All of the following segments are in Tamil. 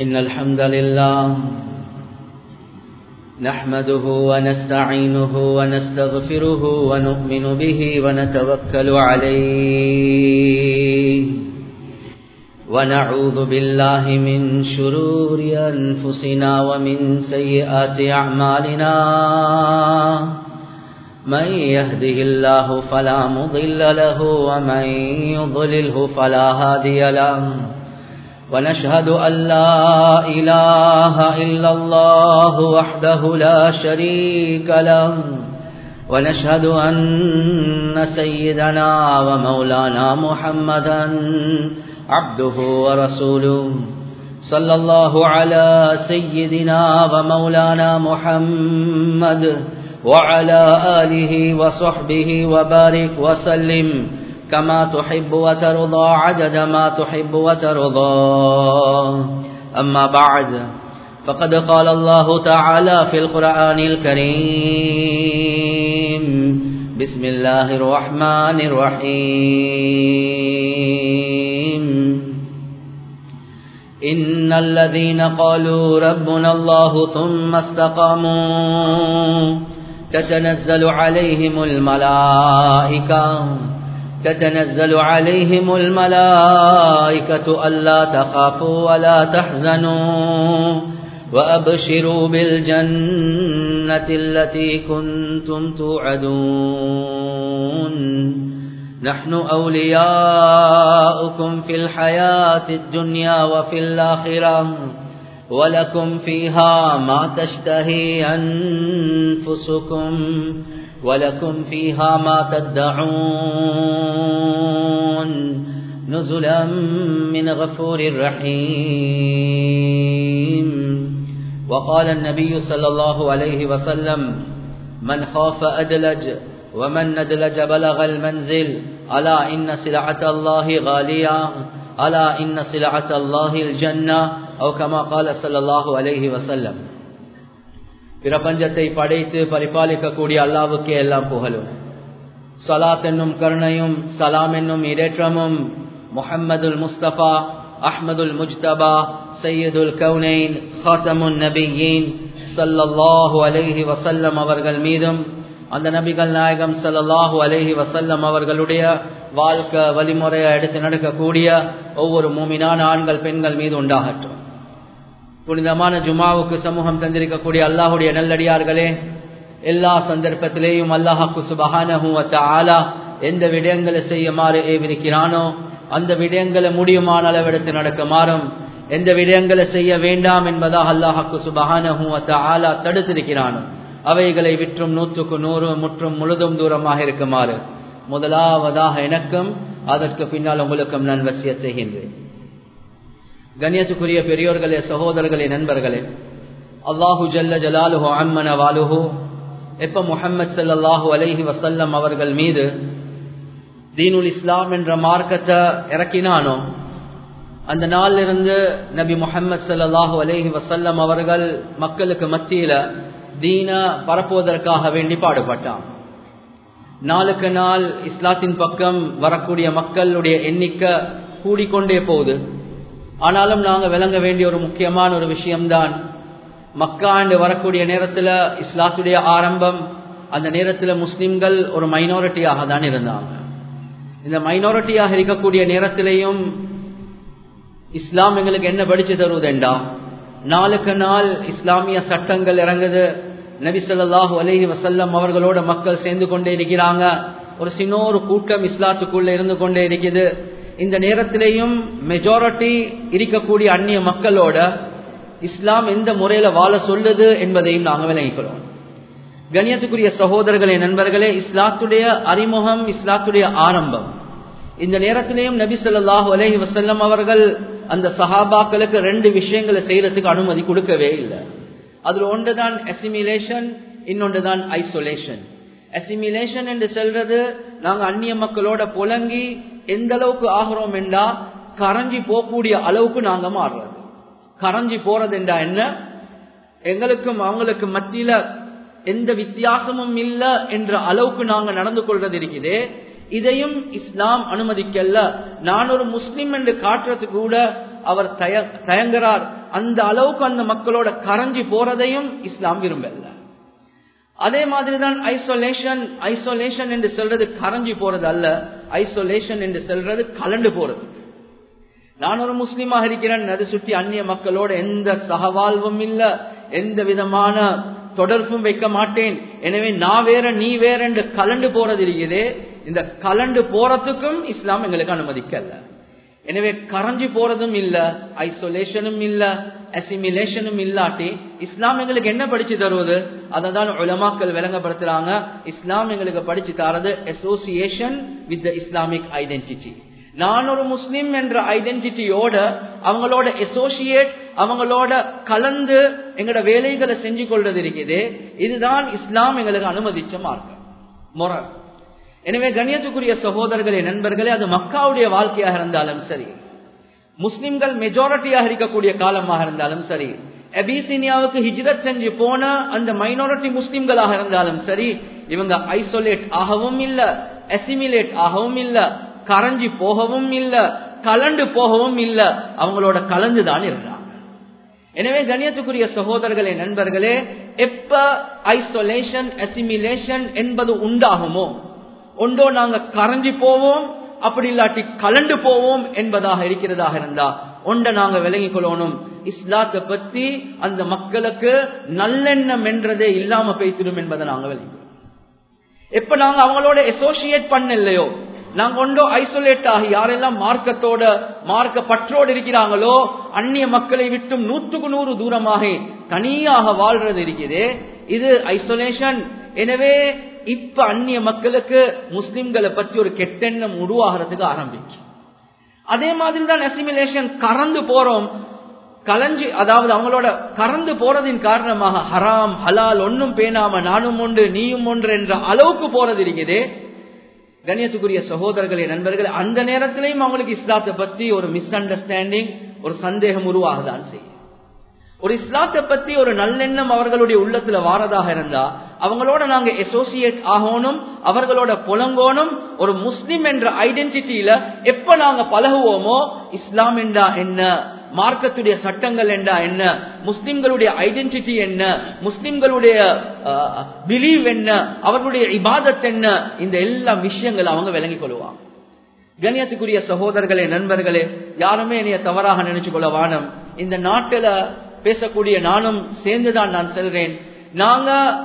إن الحمد لله نحمده ونستعينه ونستغفره ونؤمن به ونتوكل عليه ونعوذ بالله من شرور أنفسنا ومن سيئات أعمالنا من يهده الله فلا مضل له ومن يضلله فلا هادي له ونشهد أن لا إله إلا الله وحده لا شريك له ونشهد أن سيدنا ومولانا محمدا عبده ورسوله صلى الله على سيدنا ومولانا محمد وعلى آله وصحبه وبارك وسلم كما تحب وترضى عدد ما تحب وترضى أما بعد فقد قال الله تعالى في القرآن الكريم بسم الله الرحمن الرحيم إن الذين قالوا ربنا الله ثم استقاموا تتنزل عليهم الملائكة تتنزل عليهم الملائكة ألا تخافوا ولا تحزنوا وأبشروا بالجنة التي كنتم توعدون نحن أولياؤكم في الحياة الدنيا وفي الآخرة ولكم فيها ما تشتهي أنفسكم ولكم فيها ما تدعون نزلا من غفور رحيم وقال النبي صلى الله عليه وسلم من خاف أدلج ومن ندلج بلغ المنزل ألا إن سلعة الله غالية ألا إن سلعة الله الجنة أو كما قال صلى الله عليه وسلم பிரபஞ்சத்தை படைத்து பரிபாலிக்கக்கூடிய அல்லாவுக்கே எல்லாம் புகழும் சலாத் என்னும் கருணையும் சலாம் என்னும் இடேற்றமும் முஹம்மதுல் முஸ்தபா அஹ்மதுல் முஜ்தபா சையதுல் கவுனைன் ஹாத்தமுன் நபியின் சல்லல்லாஹு அலைஹி வசல்லம் அவர்கள் மீதும் அந்த நபிகள் நாயகம் சல்லாஹூ அலஹி வசல்லம் அவர்களுடைய வாழ்க்கை வழிமுறையை எடுத்து நடக்கக்கூடிய ஒவ்வொரு மூமினான ஆண்கள் பெண்கள் மீது உண்டாகட்டும் புனிதமான ஜுமாவுக்கு சமூகம் தந்திருக்கக்கூடிய அல்லாஹுடைய நல்லடியார்களே எல்லா சந்தர்ப்பத்திலேயும் அல்லாஹாக்கு சுபஹானஹூவத்த ஆலா எந்த விடயங்களை செய்யுமாறு ஏவிருக்கிறானோ அந்த விடயங்களை முடியுமான அளவெடுத்து நடக்குமாறும் எந்த விடயங்களை செய்ய வேண்டாம் என்பதாக அல்லாஹாக்கு சுபஹானஹூவத்த ஆலா தடுத்திருக்கிறானோ அவைகளை விற்றும் நூற்றுக்கு நூறு முற்றும் முழுதும் தூரமாக இருக்குமாறு முதலாவதாக எனக்கும் அதற்கு பின்னால் உங்களுக்கும் நான் வசிய செய்கின்றேன் கண்ணியத்துக்குரிய பெரியோர்களே சகோதரர்களே நண்பர்களே அல்லாஹு ஜல்ல ஜலாலுஹோ அம்மன வாலுஹோ எப்ப முஹம்மது சல்லாஹூ அலஹி வசல்லம் அவர்கள் மீது தீனுல் இஸ்லாம் என்ற மார்க்கத்தை இறக்கினானோ அந்த நாளிலிருந்து நபி முஹம்மது சல்லாஹூ அலஹி வசல்லம் அவர்கள் மக்களுக்கு மத்தியில தீன பரப்புவதற்காக வேண்டி பாடுபட்டான் நாளுக்கு நாள் இஸ்லாத்தின் பக்கம் வரக்கூடிய மக்களுடைய எண்ணிக்கை கூடிக்கொண்டே போகுது ஆனாலும் நாங்கள் விளங்க வேண்டிய ஒரு முக்கியமான ஒரு விஷயம்தான் மக்காண்டு வரக்கூடிய நேரத்தில் இஸ்லாத்துடைய ஆரம்பம் அந்த நேரத்தில் முஸ்லிம்கள் ஒரு மைனாரிட்டியாக தான் இருந்தாங்க இந்த மைனாரிட்டியாக இருக்கக்கூடிய நேரத்திலையும் இஸ்லாம் எங்களுக்கு என்ன படிச்சு தருவதெண்டா நாளுக்கு நாள் இஸ்லாமிய சட்டங்கள் இறங்குது நபி சொல்லாஹு அலஹி வசல்லம் அவர்களோட மக்கள் சேர்ந்து கொண்டே இருக்கிறாங்க ஒரு சின்ன ஒரு கூட்டம் இஸ்லாத்துக்குள்ள இருந்து கொண்டே இருக்குது இந்த நேரத்திலேயும் மெஜாரிட்டி இருக்கக்கூடிய அந்நிய மக்களோட இஸ்லாம் எந்த முறையில வாழ சொல்லுது என்பதையும் நாங்கள் விளங்கிக்கிறோம் கணியத்துக்குரிய சகோதரர்களே நண்பர்களே இஸ்லாத்துடைய அறிமுகம் இஸ்லாத்துடைய ஆரம்பம் இந்த நேரத்திலேயும் நபி சொல்லாஹு அலஹி வசல்லம் அவர்கள் அந்த சஹாபாக்களுக்கு ரெண்டு விஷயங்களை செய்யறதுக்கு அனுமதி கொடுக்கவே இல்லை அதுல ஒன்றுதான் அசிமிலேஷன் இன்னொன்றுதான் ஐசோலேஷன் அசிமிலேஷன் என்று சொல்றது நாங்க அந்நிய மக்களோட புலங்கி எந்த அளவுக்கு ஆகிறோம் என்றா கரைஞ்சி போகக்கூடிய அளவுக்கு நாங்க மாறுறது கரைஞ்சி போறது என்றா என்ன எங்களுக்கும் அவங்களுக்கு மத்தியில எந்த வித்தியாசமும் இல்ல என்ற அளவுக்கு நாங்க நடந்து கொள்றது இருக்குது இதையும் இஸ்லாம் அனுமதிக்கல்ல நான் ஒரு முஸ்லிம் என்று காட்டுறதுக்கு கூட அவர் தய தயங்குறார் அந்த அளவுக்கு அந்த மக்களோட கரைஞ்சி போறதையும் இஸ்லாம் விரும்பல அதே மாதிரிதான் ஐசோலேஷன் ஐசோலேஷன் என்று சொல்றது கரைஞ்சி போறது அல்ல ஐசோலேஷன் என்று சொல்றது கலண்டு போறது நான் ஒரு முஸ்லீமாக இருக்கிறேன் அதை சுற்றி அந்நிய மக்களோட எந்த சகவாழ்வும் இல்ல எந்த விதமான தொடர்பும் வைக்க மாட்டேன் எனவே நான் வேற நீ வேற என்று கலண்டு போறது இருக்குது இந்த கலண்டு போறதுக்கும் இஸ்லாம் எங்களுக்கு அனுமதிக்கல எனவே கரைஞ்சி போறதும் இல்ல ஐசோலேஷனும் இல்ல அசிமிலேஷனும் இல்லாட்டி இஸ்லாம் எங்களுக்கு என்ன படிச்சு தருவது அதை தான் உலமாக்கள் விளங்கப்படுத்துறாங்க இஸ்லாம் எங்களுக்கு படிச்சு தரது association with the Islamic identity நான் ஒரு முஸ்லிம் என்ற ஐடென்டிட்டியோட அவங்களோட அசோசியேட் அவங்களோட கலந்து எங்களோட வேலைகளை செஞ்சு கொள்றது இருக்குது இதுதான் இஸ்லாம் எங்களுக்கு அனுமதிச்ச மார்க்கம் முறை எனவே கண்ணியத்துக்குரிய சகோதரர்களே நண்பர்களே அது மக்காவுடைய வாழ்க்கையாக இருந்தாலும் சரி முஸ்லிம்கள் மெஜாரிட்டியாக இருக்கக்கூடிய காலமாக இருந்தாலும் சரி அபிசீனியாவுக்கு ஹிஜ்ரத் செஞ்சு போன அந்த மைனாரிட்டி முஸ்லிம்களாக இருந்தாலும் சரி இவங்க ஐசோலேட் ஆகவும் இல்ல அசிமிலேட் ஆகவும் இல்ல கரைஞ்சி போகவும் இல்ல கலண்டு போகவும் இல்ல அவங்களோட கலந்துதான் இருந்தாங்க எனவே கண்ணியத்துக்குரிய சகோதரர்களே நண்பர்களே எப்ப ஐசோலேஷன் அசிமிலேஷன் என்பது உண்டாகுமோ ஒன்றோ நாங்க கரைஞ்சி போவோம் அப்படி இல்லாட்டி கலண்டு போவோம் என்பதாக இருக்கிறதாக இருந்தா ஒன்றை நாங்க விளங்கிக் கொள்ளணும் இஸ்லாத்தை பத்தி அந்த மக்களுக்கு நல்லெண்ணம் என்றதே இல்லாம பேசிடும் என்பதை நாங்க விளங்கிக்கிறோம் எப்ப நாங்க அவங்களோட அசோசியேட் பண்ணலையோ நாங்க ஒன்றோ ஐசோலேட் ஆகி யாரெல்லாம் மார்க்கத்தோட மார்க்க பற்றோடு இருக்கிறாங்களோ அந்நிய மக்களை விட்டும் நூற்றுக்கு நூறு தூரமாக தனியாக வாழ்றது இருக்குது இது ஐசோலேஷன் எனவே இப்ப அந்நிய மக்களுக்கு முஸ்லிம்களை பற்றி ஒரு கெட்டெண்ணம் உருவாகிறதுக்கு ஆரம்பிக்கும் அதே மாதிரி தான் அசிமிலேஷன் கறந்து போறோம் கலஞ்சி அதாவது அவங்களோட கறந்து போறதின் காரணமாக ஹராம் ஹலால் ஒன்னும் பேணாம நானும் ஒன்று நீயும் ஒன்று என்ற அளவுக்கு போறது இருக்குது கண்ணியத்துக்குரிய சகோதரர்களே நண்பர்கள் அந்த நேரத்திலையும் அவங்களுக்கு இஸ்லாத்தை பத்தி ஒரு மிஸ் அண்டர்ஸ்டாண்டிங் ஒரு சந்தேகம் உருவாகதான் செய்யும் ஒரு இஸ்லாத்தை பத்தி ஒரு நல்லெண்ணம் அவர்களுடைய உள்ளத்துல வாரதாக இருந்தா அவங்களோட நாங்க அசோசியேட் ஆகணும் அவர்களோட புலங்கோணும் ஒரு முஸ்லிம் என்ற ஐடென்டிட்டியில எப்ப நாங்க பழகுவோமோ இஸ்லாம் என்றா என்ன மார்க்கத்துடைய சட்டங்கள் என்றா என்ன முஸ்லிம்களுடைய ஐடென்டிட்டி என்ன முஸ்லிம்களுடைய பிலீவ் என்ன அவர்களுடைய இபாதத் என்ன இந்த எல்லா விஷயங்கள் அவங்க விளங்கிக் கொள்வாங்க கண்ணியத்துக்குரிய சகோதரர்களே நண்பர்களே யாருமே என்னைய தவறாக நினைச்சு கொள்ள வானம் இந்த நாட்டுல பேசக்கூடிய நானும் சேர்ந்துதான் நான் செல்றேன் நாங்க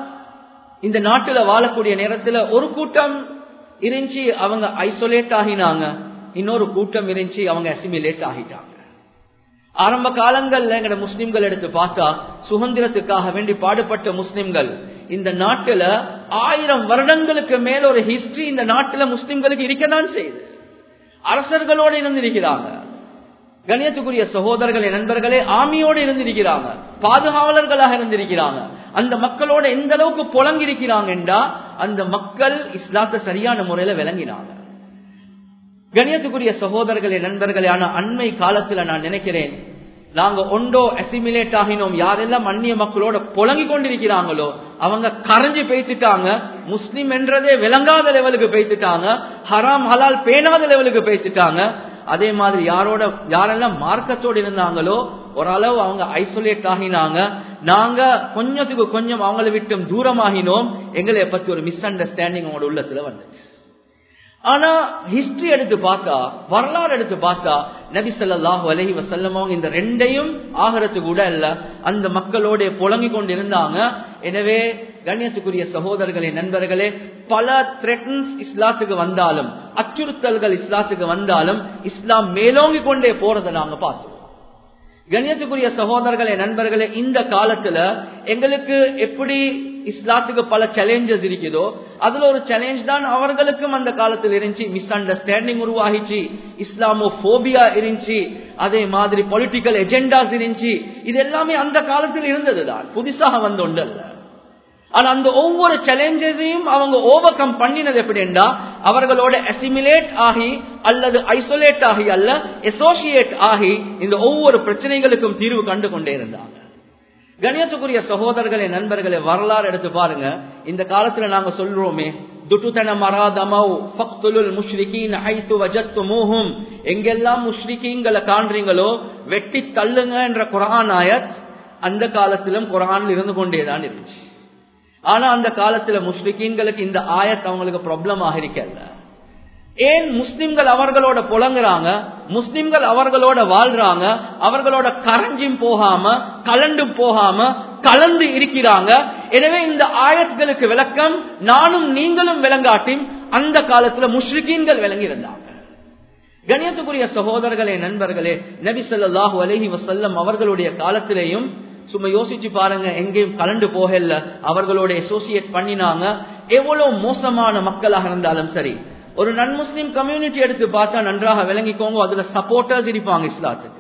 இந்த நாட்டுல வாழக்கூடிய நேரத்துல ஒரு கூட்டம் இருந்துச்சு அவங்க ஐசோலேட் ஆகினாங்க இன்னொரு கூட்டம் இருந்துச்சு அவங்க அசிமிலேட் ஆகிட்டாங்க ஆரம்ப காலங்கள்ல எங்கட முஸ்லிம்கள் எடுத்து பார்த்தா சுதந்திரத்துக்காக வேண்டி பாடுபட்ட முஸ்லிம்கள் இந்த நாட்டுல ஆயிரம் வருடங்களுக்கு மேல ஒரு ஹிஸ்டரி இந்த நாட்டுல முஸ்லிம்களுக்கு இருக்கதான் செய்யுது அரசர்களோடு இருந்திருக்கிறாங்க கணியத்துக்குரிய சகோதரர்களே நண்பர்களே ஆமியோடு இருந்திருக்கிறாங்க பாதுகாவலர்களாக இருந்திருக்கிறாங்க அந்த மக்களோட எந்த அளவுக்கு புலங்கிருக்கிறாங்க என்றா அந்த மக்கள் இஸ்லாத்தை சரியான முறையில விளங்கினாங்க கணியத்துக்குரிய சகோதரர்களே நண்பர்களே ஆனா அண்மை காலத்துல நான் நினைக்கிறேன் நாங்க ஒன்றோ அசிமிலேட் ஆகினோம் யாரெல்லாம் அந்நிய மக்களோட புலங்கி கொண்டிருக்கிறாங்களோ அவங்க கரைஞ்சு பேசிட்டாங்க முஸ்லிம் என்றதே விளங்காத லெவலுக்கு பேசிட்டாங்க ஹராம் ஹலால் பேணாத லெவலுக்கு பேசிட்டாங்க அதே மாதிரி யாரோட யாரெல்லாம் மார்க்கத்தோடு இருந்தாங்களோ ஓரளவு அவங்க ஐசோலேட் ஆகினாங்க நாங்க கொஞ்சத்துக்கு கொஞ்சம் அவங்களை விட்டும் தூரமாகினோம் எங்களை பத்தி ஒரு மிஸ் அண்டர்ஸ்டாண்டிங் அவங்களோட உள்ளத்துல வந்துச்சு ஆனா ஹிஸ்டரி எடுத்து பார்த்தா வரலாறு எடுத்து பார்த்தா நபி சொல்லாஹு அலஹி வசல்லம் அவங்க இந்த ரெண்டையும் ஆகிறதுக்கு கூட இல்ல அந்த மக்களோட புழங்கி கொண்டு இருந்தாங்க எனவே கண்ணியத்துக்குரிய சகோதரர்களே நண்பர்களே பல த்ரெட்டன்ஸ் இஸ்லாத்துக்கு வந்தாலும் அச்சுறுத்தல்கள் இஸ்லாத்துக்கு வந்தாலும் இஸ்லாம் மேலோங்கி கொண்டே போறதை நாங்க பார்த்தோம் கண்ணியத்துக்குரிய சகோதரர்களே நண்பர்களே இந்த காலத்துல எங்களுக்கு எப்படி இஸ்லாத்துக்கு பல சேலஞ்சஸ் இருக்குதோ அதுல ஒரு சேலஞ்ச் தான் அவர்களுக்கும் அந்த காலத்தில் இருந்துச்சு மிஸ் அண்டர்ஸ்டாண்டிங் உருவாகிச்சு இஸ்லாமோ போபியா இருந்துச்சு அதே மாதிரி பொலிட்டிக்கல் எஜெண்டாஸ் இருந்துச்சு இது எல்லாமே அந்த காலத்தில் இருந்ததுதான் புதுசாக வந்த ஒன்றல்ல ஆனா அந்த ஒவ்வொரு சேலஞ்சஸையும் அவங்க ஓவர் கம் பண்ணினது எப்படின்னா அவர்களோட அசிமிலேட் ஆகி அல்லது ஐசோலேட் ஆகி அல்ல அசோசியேட் ஆகி இந்த ஒவ்வொரு பிரச்சனைகளுக்கும் தீர்வு கண்டு கொண்டே இருந்தாங்க கணியத்துக்குரிய சகோதரர்களே நண்பர்களே வரலாறு எடுத்து பாருங்க இந்த காலத்துல நாங்க சொல்றோமே துட்டுதன மராதமௌ ஃபக்துலுல் முஷ்ரிகீன் ஹைத்து வஜத்துமூஹும் எங்கெல்லாம் முஷ்ரிகீன்களை காண்றீங்களோ வெட்டி தள்ளுங்க என்ற குரான் ஆயத் அந்த காலத்திலும் குரானில் இருந்து கொண்டேதான் இருந்துச்சு ஆனா அந்த காலத்துல முஸ்லிக்கீன்களுக்கு இந்த ஆயத் அவங்களுக்கு ப்ராப்ளம் ஆகிருக்கல ஏன் முஸ்லிம்கள் அவர்களோட புலங்குறாங்க முஸ்லிம்கள் அவர்களோட வாழ்றாங்க அவர்களோட கரைஞ்சும் போகாம கலண்டும் போகாம கலந்து இருக்கிறாங்க எனவே இந்த ஆயத்களுக்கு விளக்கம் நானும் நீங்களும் விளங்காட்டி அந்த காலத்துல முஸ்லிக்கீன்கள் விளங்கி இருந்தாங்க கணியத்துக்குரிய சகோதரர்களே நண்பர்களே நபி சொல்லாஹு அலஹி வசல்லம் அவர்களுடைய காலத்திலேயும் சும்மா யோசிச்சு பாருங்க எங்கேயும் கலண்டு போகல அவர்களோட அசோசியேட் பண்ணினாங்க எவ்வளவு மோசமான மக்களாக இருந்தாலும் சரி ஒரு நன் முஸ்லிம் கம்யூனிட்டி எடுத்து பார்த்தா நன்றாக விளங்கிக்கோங்க அதுல சப்போர்ட்டர்ஸ் இருப்பாங்க இஸ்லாத்துக்கு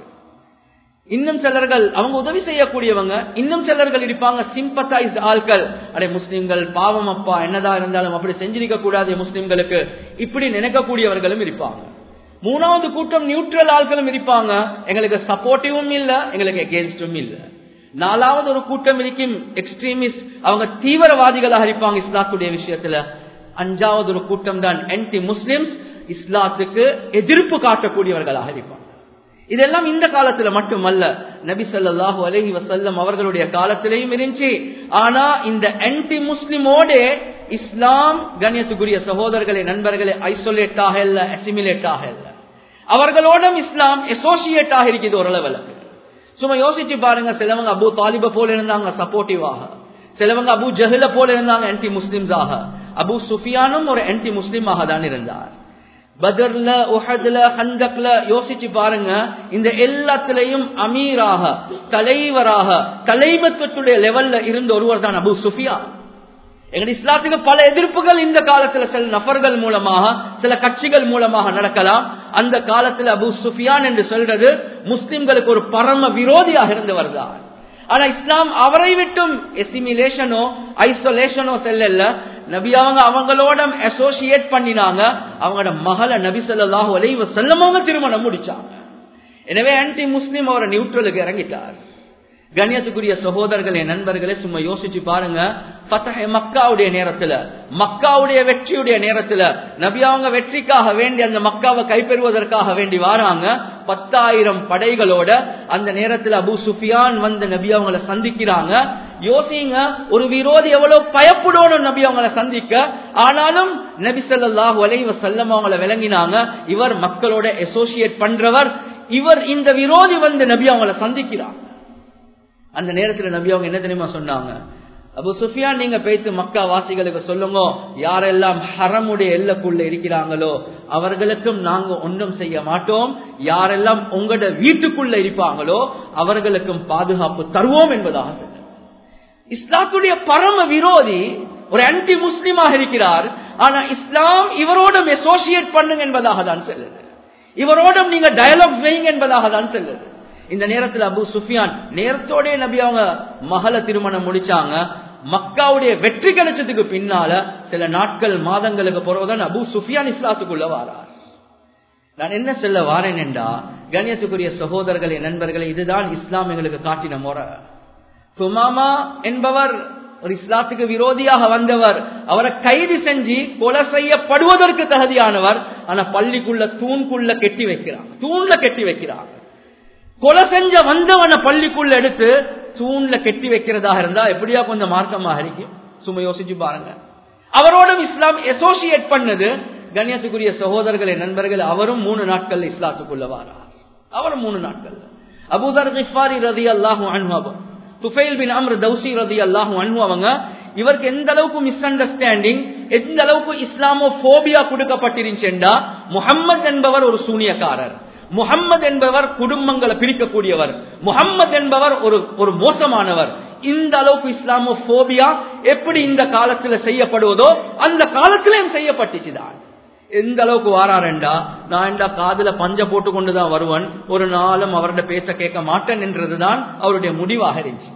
இன்னும் சிலர்கள் அவங்க உதவி செய்யக்கூடியவங்க இன்னும் சிலர்கள் இருப்பாங்க சிம்பத்தைஸ் ஆட்கள் அடே முஸ்லிம்கள் பாவம் அப்பா என்னதான் இருந்தாலும் அப்படி செஞ்சிருக்க கூடாது முஸ்லிம்களுக்கு இப்படி நினைக்கக்கூடியவர்களும் இருப்பாங்க மூணாவது கூட்டம் நியூட்ரல் ஆட்களும் இருப்பாங்க எங்களுக்கு சப்போர்ட்டிவும் இல்ல எங்களுக்கு எகேன்ஸ்டும் இல்ல நாலாவது ஒரு கூட்டம் இருக்கும் எக்ஸ்ட்ரீமிஸ்ட் அவங்க தீவிரவாதிகளாக இருப்பாங்க இஸ்லாத்துடைய விஷயத்துல அஞ்சாவது ஒரு கூட்டம் தான் ஆன்டி முஸ்லிம்ஸ் இஸ்லாத்துக்கு எதிர்ப்பு காட்டக்கூடியவர்களாக இருப்பாங்க இதெல்லாம் இந்த காலத்துல மட்டுமல்ல நபி சொல்லாஹு அலஹி வசல்லம் அவர்களுடைய காலத்திலையும் இருந்துச்சு ஆனா இந்த ஆன்டி முஸ்லிமோட இஸ்லாம் கண்ணியத்துக்குரிய சகோதரர்களே நண்பர்களே ஐசோலேட் ஆக இல்ல அசிமிலேட் ஆக இல்ல அவர்களோடும் இஸ்லாம் அசோசியேட் ஆக இருக்குது ஓரளவில் சும்மா யோசிச்சு பாருங்க சிலவங்க அபு தாலிப போல இருந்தாங்க சப்போர்ட்டிவாக சிலவங்க அபு ஜஹில போல இருந்தாங்க ஆன்டி முஸ்லிம்ஸாக அபு சுஃபியானும் ஒரு ஆன்டி முஸ்லிமாக தான் இருந்தார் பதர்ல உஹதுல ஹந்தக்ல யோசிச்சு பாருங்க இந்த எல்லாத்திலையும் அமீராக தலைவராக தலைமத்துவத்துடைய லெவல்ல இருந்த ஒருவர் தான் அபு சுஃபியா எங்க இஸ்லாத்துக்கு பல எதிர்ப்புகள் இந்த காலத்துல சில நபர்கள் மூலமாக சில கட்சிகள் மூலமாக நடக்கலாம் அந்த காலத்துல அபு சுஃபியான் என்று சொல்றது முஸ்லிம்களுக்கு ஒரு பரம விரோதியாக இருந்து வருதார் ஆனா இஸ்லாம் அவரை விட்டும் எசிமிலேஷனோ ஐசோலேஷனோ செல்லல நபி அவங்க அவங்களோட அசோசியேட் பண்ணினாங்க அவங்களோட மகளை நபி சொல்லாஹு அலைவ செல்லமவங்க திருமணம் முடிச்சாங்க எனவே ஆன்டி முஸ்லிம் அவரை நியூட்ரலுக்கு இறங்கிட்டார் கண்ணியத்துக்குரிய சகோதரர்களே நண்பர்களே சும்மா யோசிச்சு பாருங்க மக்காவுடைய நேரத்துல மக்காவுடைய வெற்றியுடைய நேரத்துல நபி அவங்க வெற்றிக்காக வேண்டி அந்த மக்காவை கைப்பெறுவதற்காக வேண்டி வாராங்க பத்தாயிரம் படைகளோட அந்த நேரத்துல அபு சுஃபியான் வந்து நபி அவங்கள சந்திக்கிறாங்க யோசிங்க ஒரு விரோதி எவ்வளவு பயப்படணும் நபி அவங்கள சந்திக்க ஆனாலும் நபி சொல்லாஹு அலைவ செல்லம் அவங்கள விளங்கினாங்க இவர் மக்களோட அசோசியேட் பண்றவர் இவர் இந்த விரோதி வந்து நபி அவங்கள சந்திக்கிறாங்க அந்த நேரத்துல நபி அவங்க என்ன தெரியுமா சொன்னாங்க அபு சுஃபியான் நீங்க பேசி மக்கா வாசிகளுக்கு சொல்லுங்க யாரெல்லாம் ஹரமுடைய எல்லைக்குள்ள இருக்கிறாங்களோ அவர்களுக்கும் நாங்க ஒன்றும் செய்ய மாட்டோம் யாரெல்லாம் உங்களோட வீட்டுக்குள்ள இருப்பாங்களோ அவர்களுக்கும் பாதுகாப்பு தருவோம் என்பதாக சொன்னார் இஸ்லாத்துடைய பரம விரோதி ஒரு ஆன்டி முஸ்லிமாக இருக்கிறார் ஆனா இஸ்லாம் இவரோடும் அசோசியேட் பண்ணுங்க என்பதாக தான் செல்லுது இவரோடும் நீங்க டயலாக் வைங்க என்பதாக தான் செல்லுது இந்த நேரத்தில் அபு சுஃபியான் நேரத்தோட நபி அவங்க மகள திருமணம் முடிச்சாங்க மக்காவுடைய வெற்றி கிடைச்சதுக்கு பின்னால சில நாட்கள் மாதங்களுக்கு பிறகுதான் அபு சுஃபியான் இஸ்லாத்துக்குள்ள வாரார் நான் என்ன சொல்ல வாரேன் என்றா கண்ணியத்துக்குரிய சகோதரர்களே நண்பர்களே இதுதான் இஸ்லாம் எங்களுக்கு காட்டின முறை சுமாமா என்பவர் ஒரு இஸ்லாத்துக்கு விரோதியாக வந்தவர் அவரை கைது செஞ்சு கொலை செய்யப்படுவதற்கு தகுதியானவர் ஆனா பள்ளிக்குள்ள தூண்குள்ள கெட்டி வைக்கிறாங்க தூண்ல கெட்டி வைக்கிறாங்க கொலை செஞ்ச வந்தவனை பள்ளிக்குள்ள எடுத்து தூண்ல கெட்டி வைக்கிறதாக இருந்தா எப்படியா கொஞ்சம் மார்க்கமாக இருக்கும் சும்மா யோசிச்சு பாருங்க அவரோட இஸ்லாம் அசோசியேட் பண்ணது கண்ணியத்துக்குரிய சகோதரர்களே நண்பர்கள் அவரும் மூணு நாட்கள் இஸ்லாத்துக்குள்ள வாரார் அவரும் மூணு நாட்கள் அபுதர் கிஃபாரி ரதி அல்லாஹு அன்ஹு துஃபைல் பின் அம்ர் தௌசி ரதி அல்லாஹு அன்ஹு அவங்க இவருக்கு எந்த அளவுக்கு மிஸ் அண்டர்ஸ்டாண்டிங் எந்த அளவுக்கு இஸ்லாமோ போபியா கொடுக்கப்பட்டிருந்துச்சா முகம்மது என்பவர் ஒரு சூனியக்காரர் முகம்மது என்பவர் குடும்பங்களை பிரிக்கக்கூடியவர் முகம்மது என்பவர் ஒரு ஒரு மோசமானவர் இந்த அளவுக்கு இஸ்லாமோ போபியா எப்படி இந்த காலத்துல செய்யப்படுவதோ அந்த காலத்திலும் செய்யப்பட்டுச்சுதான் எந்த அளவுக்கு வாராரண்டா நான் இந்த காதுல பஞ்ச போட்டு கொண்டுதான் வருவன் ஒரு நாளும் அவரோட பேச்ச கேட்க மாட்டேன் என்றதுதான் அவருடைய முடிவாக இருந்துச்சு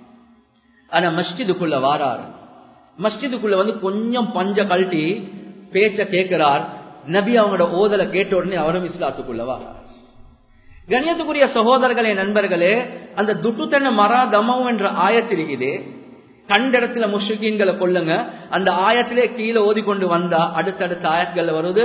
ஆனா மஸ்ஜிதுக்குள்ள வாராரு மஸ்ஜிதுக்குள்ள வந்து கொஞ்சம் பஞ்ச கழட்டி பேச்ச கேட்கிறார் நபி அவங்களோட ஓதலை கேட்ட உடனே அவரும் இஸ்லாத்துக்குள்ள வாரார் கணியத்துக்குரிய சகோதரர்களே நண்பர்களே அந்த துட்டுத்தன மரா தமம் என்ற ஆயத்திருக்குது கண்ட இடத்துல முஷ்ரிக்கீன்களை கொல்லுங்க அந்த ஆயத்திலே கீழே ஓதி கொண்டு வந்தா அடுத்தடுத்த ஆயத்கள் வருது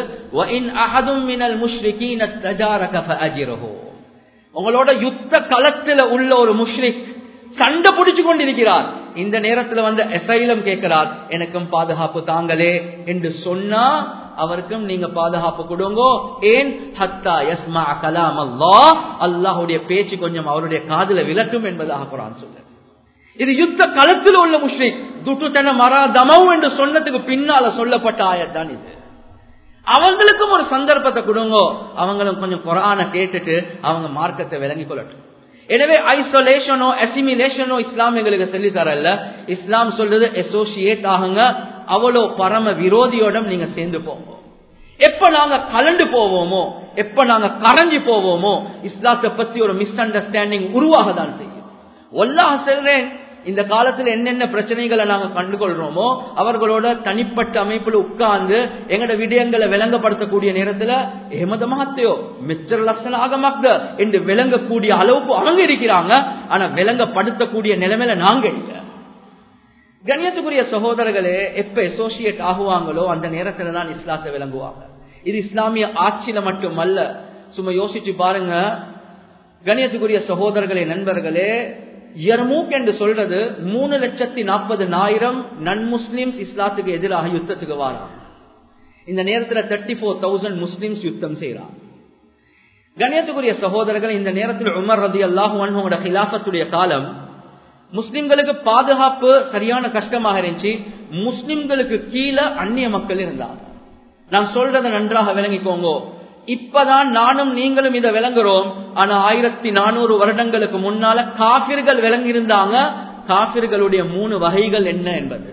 உங்களோட யுத்த களத்துல உள்ள ஒரு முஷ்ரிக் சண்டை பிடிச்சு கொண்டிருக்கிறார் இந்த நேரத்துல வந்து எசைலம் கேட்கிறார் எனக்கும் பாதுகாப்பு தாங்களே என்று சொன்னா அவருக்கும் நீங்க பாதுகாப்பு கொடுங்கோ ஏன் ஹத்தா யஸ்மா கலாம் அல்லா அல்லாஹுடைய பேச்சு கொஞ்சம் அவருடைய காதுல விளட்டும் என்பதாக குரான் சொல்ல இது யுத்த களத்தில் உள்ள முஸ்லிக் துட்டுத்தன மரா தமவு என்று சொன்னதுக்கு பின்னால சொல்லப்பட்ட ஆயத்தான் இது அவங்களுக்கும் ஒரு சந்தர்ப்பத்தை கொடுங்கோ அவங்களும் கொஞ்சம் குரான கேட்டுட்டு அவங்க மார்க்கத்தை விளங்கி கொள்ளட்டும் எனவே ஐசோலேஷனோ அசிமிலேஷனோ இஸ்லாம் எங்களுக்கு சொல்லி தரல இஸ்லாம் சொல்றது அசோசியேட் ஆகுங்க அவ்வளோ பரம விரோதியோட நீங்க சேர்ந்து போங்க எப்ப நாங்க கலண்டு போவோமோ எப்ப நாங்க கரைஞ்சு போவோமோ இஸ்லாத்தை பத்தி ஒரு மிஸ் அண்டர்ஸ்டாண்டிங் உருவாக தான் செய்யும் ஒல்லாஹ் சொல்றேன் இந்த காலத்துல என்னென்ன பிரச்சனைகளை நாங்க கண்டுகொள்றோமோ அவர்களோட தனிப்பட்ட அமைப்புல உட்கார்ந்து எங்கட விடயங்களை விளங்கப்படுத்தக்கூடிய நேரத்துல எமத மகத்தையோ மிச்சர் லட்சண ஆகமாக்க என்று விளங்கக்கூடிய அளவுக்கு அவங்க இருக்கிறாங்க ஆனா விளங்கப்படுத்தக்கூடிய நிலைமையில நாங்க இல்லை கணியத்துக்குரிய சகோதரர்களே எப்ப அசோசியேட் ஆகுவாங்களோ அந்த நேரத்துல தான் இஸ்லாத்தை விளங்குவாங்க இது இஸ்லாமிய ஆட்சியில மட்டுமல்ல சும்மா யோசிச்சு பாருங்க கணியத்துக்குரிய சகோதரர்களே நண்பர்களே யர்மூக் என்று சொல்றது மூணு லட்சத்தி நாற்பது ஆயிரம் நன் முஸ்லிம்ஸ் இஸ்லாத்துக்கு எதிராக யுத்தத்துக்கு வாராங்க இந்த நேரத்தில் தேர்ட்டி ஃபோர் தௌசண்ட் முஸ்லிம்ஸ் யுத்தம் செய்யறாங்க கணியத்துக்குரிய சகோதரர்கள் இந்த நேரத்தில் உமர் ரதி அல்லாஹுவோட ஹிலாபத்துடைய காலம் முஸ்லிம்களுக்கு பாதுகாப்பு சரியான கஷ்டமாக இருந்துச்சு முஸ்லிம்களுக்கு கீழே அந்நிய மக்கள் இருந்தாங்க நான் சொல்றதை நன்றாக விளங்கிக்கோங்க இப்பதான் நானும் நீங்களும் இதை விளங்குறோம் ஆனா ஆயிரத்தி நானூறு வருடங்களுக்கு முன்னால காபிர்கள் விளங்கி இருந்தாங்க காபிர்களுடைய மூணு வகைகள் என்ன என்பது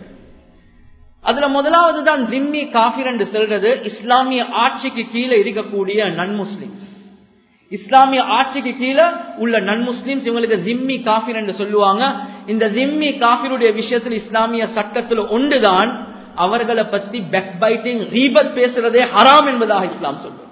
அதுல முதலாவது தான் ஜிம்மி காபிர் என்று சொல்றது இஸ்லாமிய ஆட்சிக்கு கீழே இருக்கக்கூடிய நன் முஸ்லிம் இஸ்லாமிய ஆட்சிக்கு கீழே உள்ள நன் முஸ்லிம்ஸ் இவங்களுக்கு ஜிம்மி காபிர் என்று சொல்லுவாங்க இந்த ஜிம்மி காபிருடைய விஷயத்தில் இஸ்லாமிய சட்டத்தில் ஒன்றுதான் அவர்களை பத்தி பெக் பைட்டிங் ரீபத் பேசுறதே ஹராம் என்பதாக இஸ்லாம் சொல்லுது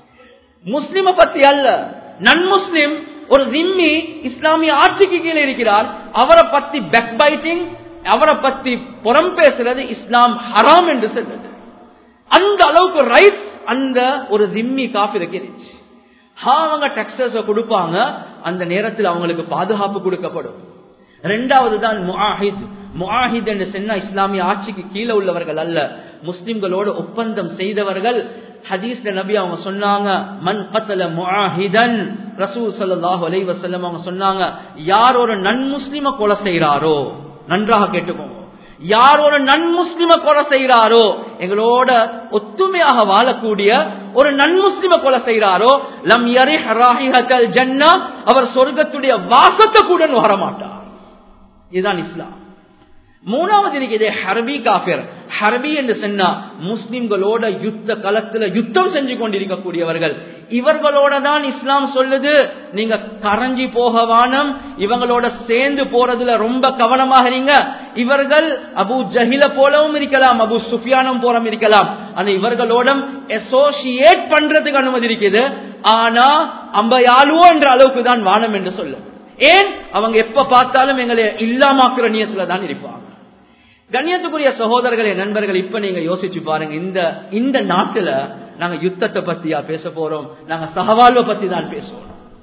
முஸ்லிம பத்தி அல்ல நன் முஸ்லிம் ஒரு ஜிம்மி இஸ்லாமிய ஆட்சிக்கு கீழே இருக்கிறார் அவரை பத்தி பெக் பைட்டிங் அவரை பத்தி புறம் பேசுறது இஸ்லாம் ஹராம் என்று சொல்றது அந்த அளவுக்கு ரைட் அந்த ஒரு ஜிம்மி காஃபிருக்கு இருந்துச்சு அவங்க டெக்ஸஸ் கொடுப்பாங்க அந்த நேரத்தில் அவங்களுக்கு பாதுகாப்பு கொடுக்கப்படும் ரெண்டாவது தான் முஹித் முஹித் என்று சொன்னா இஸ்லாமிய ஆட்சிக்கு கீழே உள்ளவர்கள் அல்ல முஸ்லிம்களோடு ஒப்பந்தம் செய்தவர்கள் ஹதீஸ்ல நபி அவங்க சொன்னாங்க மன் கத்தல முஹிதன் ரசூல் சல்லாஹு அலை வசல்லம் அவங்க சொன்னாங்க யார் ஒரு நன் முஸ்லிம கொலை செய்யறாரோ நன்றாக கேட்டுக்கோங்க யார் ஒரு நன் முஸ்லிம கொலை செய்யறாரோ எங்களோட ஒத்துமையாக வாழக்கூடிய ஒரு நன் முஸ்லிம கொலை செய்யறாரோ லம் யரிஹல் ஜன்னா அவர் சொர்க்கத்துடைய வாசத்தை கூட வரமாட்டார் இதுதான் இஸ்லாம் மூணாவது இருக்குது ஹர்பி காஃபிர் ஹர்பி என்று சொன்னா முஸ்லிம்களோட யுத்த களத்துல யுத்தம் செஞ்சு கொண்டிருக்கக்கூடியவர்கள் இவர்களோட தான் இஸ்லாம் சொல்லுது நீங்க கரைஞ்சி போக வானம் இவங்களோட சேர்ந்து போறதுல ரொம்ப கவனமாக இருங்க இவர்கள் அபு ஜஹில போலவும் இருக்கலாம் அபு சுஃபியானும் போலும் இருக்கலாம் ஆனா இவர்களோட அசோசியேட் பண்றதுக்கு அனுமதி இருக்குது ஆனா அம்பையாலுவோ என்ற அளவுக்கு தான் வானம் என்று சொல்லு ஏன் அவங்க எப்ப பார்த்தாலும் எங்களை இல்லாமாக்குற நியத்துல தான் இருப்பாங்க கண்ணியத்துக்குரிய சகோதரர்களே நண்பர்கள் இப்ப நீங்க யோசிச்சு பாருங்க இந்த இந்த நாட்டுல நாங்க யுத்தத்தை பத்தியா பேச போறோம் நாங்க சகவாழ்வை பத்தி தான் பேசுவோம்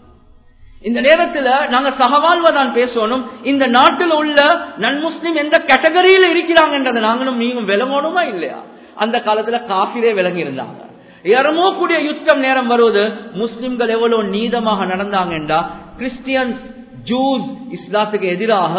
இந்த நேரத்துல நாங்க சகவாழ்வை தான் பேசணும் இந்த நாட்டில் உள்ள நன் முஸ்லிம் எந்த கேட்டகரியில இருக்கிறாங்கன்றதை நாங்களும் நீங்களும் விளங்கணுமா இல்லையா அந்த காலத்துல காஃபிரே விளங்கி இருந்தாங்க யாரமோ கூடிய யுத்தம் நேரம் வருவது முஸ்லிம்கள் எவ்வளவு நீதமாக நடந்தாங்கன்றா கிறிஸ்டியன்ஸ் ஜூஸ் இஸ்லாத்துக்கு எதிராக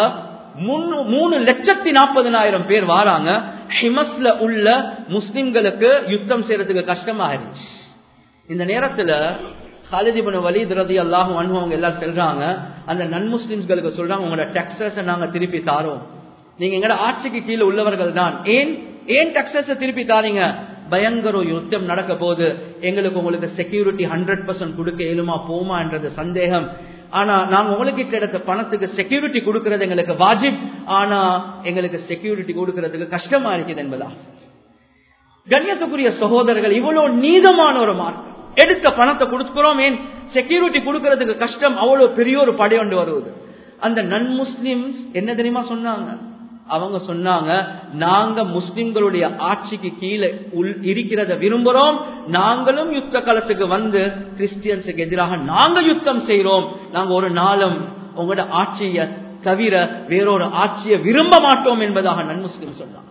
மூணு லட்சத்தி நாற்பதனாயிரம் பேர் வராங்க ஹிமஸ்ல உள்ள முஸ்லிம்களுக்கு யுத்தம் செய்யறதுக்கு கஷ்டமா இருந்துச்சு இந்த நேரத்துல ஹாலிதிபன் வலித் ரதி அல்லாஹும் அவங்க எல்லாம் சொல்றாங்க அந்த நன் முஸ்லிம்களுக்கு சொல்றாங்க உங்களோட டெக்ஸஸ் நாங்க திருப்பி தாரோம் நீங்க எங்கட ஆட்சிக்கு கீழே உள்ளவர்கள் தான் ஏன் ஏன் டெக்ஸஸ் திருப்பி தாரீங்க பயங்கர யுத்தம் நடக்க போது எங்களுக்கு உங்களுக்கு செக்யூரிட்டி ஹண்ட்ரட் பர்சன்ட் கொடுக்க இயலுமா போமா என்றது சந்தேகம் ஆனா நாங்க உங்களுக்கு எடுத்த பணத்துக்கு செக்யூரிட்டி கொடுக்கறது எங்களுக்கு வாஜிப் ஆனா எங்களுக்கு செக்யூரிட்டி கொடுக்கறதுக்கு கஷ்டமா இருக்குது என்பதா கண்ணியத்துக்குரிய சகோதரர்கள் இவ்வளவு நீதமான ஒரு மார்க்கம் எடுத்த பணத்தை கொடுக்கிறோம் ஏன் செக்யூரிட்டி கொடுக்கறதுக்கு கஷ்டம் அவ்வளவு பெரிய ஒரு படை ஒன்று வருவது அந்த நன் முஸ்லிம்ஸ் என்ன தெரியுமா சொன்னாங்க அவங்க சொன்னாங்க நாங்க முஸ்லிம்களுடைய ஆட்சிக்கு கீழே உள் இருக்கிறத விரும்புறோம் நாங்களும் யுத்த களத்துக்கு வந்து கிறிஸ்டியன்ஸுக்கு எதிராக நாங்க யுத்தம் செய்யறோம் நாங்க ஒரு நாளும் உங்களோட ஆட்சியை தவிர வேறொரு ஆட்சியை விரும்ப மாட்டோம் என்பதாக நன்முஸ்லிம் சொன்னாங்க